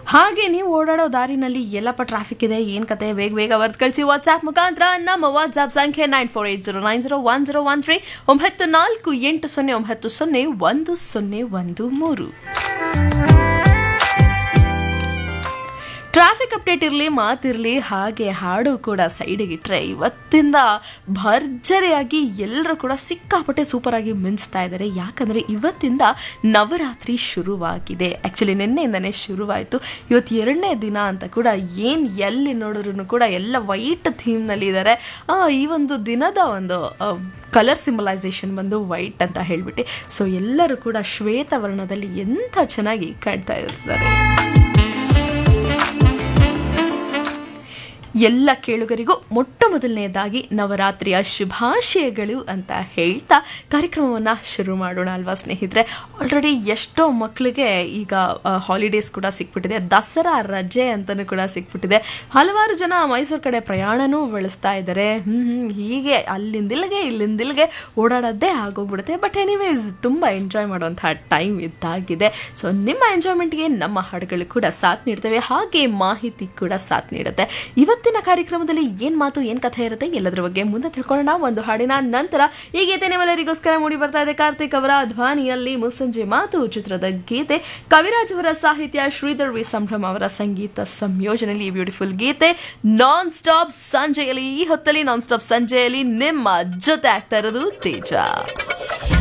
ಹಾಗೆ ನೀವು ಓಡಾಡೋ ದಾರಿನಲ್ಲಿ ಎಲ್ಲಪ್ಪ ಟ್ರಾಫಿಕ್ ಇದೆ ಏನ್ ಕತೆ ಬೇಗ ಬೇಗ ಬರ್ದು ಕಳಿಸಿ ವಾಟ್ಸ್ಆಪ್ ಮುಖಾಂತರ ನಮ್ಮ ವಾಟ್ಸ್ಆಪ್ ಸಂಖ್ಯೆ nine four eight zero nine zero one zero one three ಒಂಬತ್ತು ನಾಲ್ಕು ಎಂಟು ಸೊನ್ನೆ ಒಂಬತ್ತು ಸೊನ್ನೆ ಒಂದು ಸೊನ್ನೆ ಒಂದು ಮೂರು ಟ್ರಾಫಿಕ್ ಅಪ್ಡೇಟ್ ಇರಲಿ ಮಾತಿರಲಿ ಹಾಗೆ ಹಾಡು ಕೂಡ ಸೈಡಿಗೆ ಇಟ್ಟರೆ ಇವತ್ತಿಂದ ಭರ್ಜರಿಯಾಗಿ ಎಲ್ಲರೂ ಕೂಡ ಸಿಕ್ಕಾಪಟ್ಟೆ ಸೂಪರ್ ಆಗಿ ಮಿಂಚ್ತಾ ಇದ್ದಾರೆ ಯಾಕಂದರೆ ಇವತ್ತಿಂದ ನವರಾತ್ರಿ ಶುರುವಾಗಿದೆ ಆ್ಯಕ್ಚುಲಿ ನಿನ್ನೆಯಿಂದನೇ ಶುರುವಾಯಿತು ಇವತ್ತು ಎರಡನೇ ದಿನ ಅಂತ ಕೂಡ ಏನು ಎಲ್ಲಿ ನೋಡಿದ್ರು ಕೂಡ ಎಲ್ಲ ವೈಟ್ ಥೀಮ್ನಲ್ಲಿ ಇದ್ದಾರೆ ಈ ಒಂದು ದಿನದ ಒಂದು ಕಲರ್ ಸಿಂಬಲೈಸೇಷನ್ ಬಂದು ವೈಟ್ ಅಂತ ಹೇಳ್ಬಿಟ್ಟು ಸೊ ಎಲ್ಲರೂ ಕೂಡ ಶ್ವೇತವರ್ಣದಲ್ಲಿ ಎಂಥ ಚೆನ್ನಾಗಿ ಕಾಣ್ತಾ ಇರ್ತಾರೆ ಎಲ್ಲ ಕೇಳುಗರಿಗೂ ಮೊಟ್ಟ ಮೊದಲನೆಯದಾಗಿ ನವರಾತ್ರಿಯ ಶುಭಾಶಯಗಳು ಅಂತ ಹೇಳ್ತಾ ಕಾರ್ಯಕ್ರಮವನ್ನು ಶುರು ಮಾಡೋಣ ಅಲ್ವಾ ಸ್ನೇಹಿತರೆ ಆಲ್ರೆಡಿ ಎಷ್ಟೋ ಮಕ್ಕಳಿಗೆ ಈಗ ಹಾಲಿಡೇಸ್ ಕೂಡ ಸಿಕ್ಬಿಟ್ಟಿದೆ ದಸರಾ ರಜೆ ಅಂತಲೂ ಕೂಡ ಸಿಕ್ಬಿಟ್ಟಿದೆ ಹಲವಾರು ಜನ ಮೈಸೂರು ಕಡೆ ಪ್ರಯಾಣನೂ ಬೆಳೆಸ್ತಾ ಇದ್ದಾರೆ ಹೀಗೆ ಅಲ್ಲಿಂದಿಲ್ಗೆ ಇಲ್ಲಿಂದಿಲ್ಗೆ ಓಡಾಡೋದೇ ಆಗೋಗ್ಬಿಡುತ್ತೆ ಬಟ್ ಎನಿವೇಸ್ ತುಂಬ ಎಂಜಾಯ್ ಮಾಡುವಂಥ ಟೈಮ್ ಇದ್ದಾಗಿದೆ ಸೊ ನಿಮ್ಮ ಎಂಜಾಯ್ಮೆಂಟ್ಗೆ ನಮ್ಮ ಹಾಡುಗಳು ಕೂಡ ಸಾಥ್ ನೀಡ್ತವೆ ಹಾಗೆ ಮಾಹಿತಿ ಕೂಡ ಸಾಥ್ ನೀಡುತ್ತೆ ಇವತ್ತಿನ ಕಾರ್ಯಕ್ರಮದಲ್ಲಿ ಏನ್ ಮಾತು ಏನ್ ಕಥೆ ಇರುತ್ತೆ ಎಲ್ಲದರ ಬಗ್ಗೆ ಮುಂದೆ ತಿಳ್ಕೊಳ್ಳೋಣ ಒಂದು ಹಾಡಿನ ನಂತರ ಈ ಗೀತೆ ನಿಮ್ಮೆಲ್ಲರಿಗೋಸ್ಕರ ಮೂಡಿ ಬರ್ತಾ ಇದೆ ಕಾರ್ತಿಕ್ ಅವರ ಧ್ವನಿಯಲ್ಲಿ ಮುಸ್ಸಂಜೆ ಮಾತು ಚಿತ್ರದ ಗೀತೆ ಕವಿರಾಜ್ ಅವರ ಸಾಹಿತ್ಯ ಶ್ರೀಧರ್ ವಿ ಸಂಭ್ರಮ ಅವರ ಸಂಗೀತ ಸಂಯೋಜನೆಯಲ್ಲಿ ಈ ಬ್ಯೂಟಿಫುಲ್ ಗೀತೆ ನಾನ್ ಸ್ಟಾಪ್ ಸಂಜೆಯಲ್ಲಿ ಈ ಹೊತ್ತಲ್ಲಿ ನಾನ್ ಸ್ಟಾಪ್ ಸಂಜೆಯಲ್ಲಿ ನಿಮ್ಮ ಜೊತೆ ಆಗ್ತಾ ಇರೋದು ತೇಜ